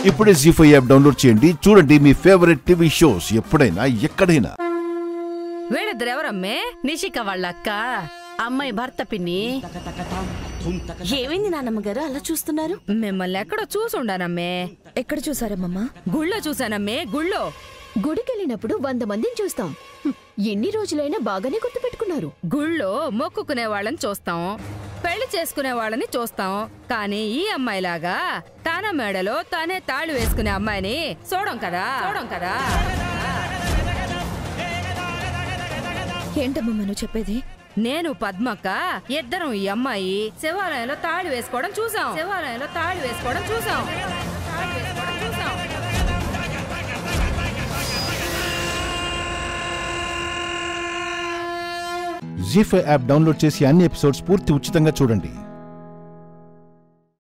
ఇప్పుడే G five app download చేయండి చూడండి మీ ఫేవరెట్ టీవీ షోస్ ఎప్పుడైనా ఎక్కడైనా వీళ్ళిద్దరు ఎవరమ్మే నిషిక వాళ్ళ అక్క అమ్మాయి భర్త పిన్ని ఏమైంది నాన్నమ్మ గారు అలా చూస్తున్నారు మిమ్మల్ని ఎక్కడో చూసుండానమ్మే ఎక్కడ చూసారమ్మమ్మా గుళ్ళో చూసానమ్మే గుళ్ళో గుడికెళ్ళినప్పుడు వంద మందిని చూస్తాం హ్మ్, ఎన్ని రోజులైనా బాగానే గుర్తుపెట్టుకున్నారు గుళ్ళో మొక్కుకునే వాళ్ళని చూస్తాం పెళ్లి చేసుకునే వాళ్ళని చూస్తాం కానీ ఈ అమ్మాయిలాగా తన మెడలో తనే తాళి వేసుకునే అమ్మాయిని చూడం కదా చూడం కదా ఏంటమ్మమ్మా నువ్వు చెప్పేది నేను పద్మక్క ఇద్దరం ఈ అమ్మాయి శివాలయంలో తాళి వేసుకోవడం చూసాం శివాలయంలో తాళి వేసుకోవడం చూసాం తాళి వేసుకోవడం చూసాం జీ ఫైవ్ యాప్ డౌన్లోడ్ చేసి అన్ని ఎపిసోడ్స్ పూర్తి ఉచితంగా చూడండి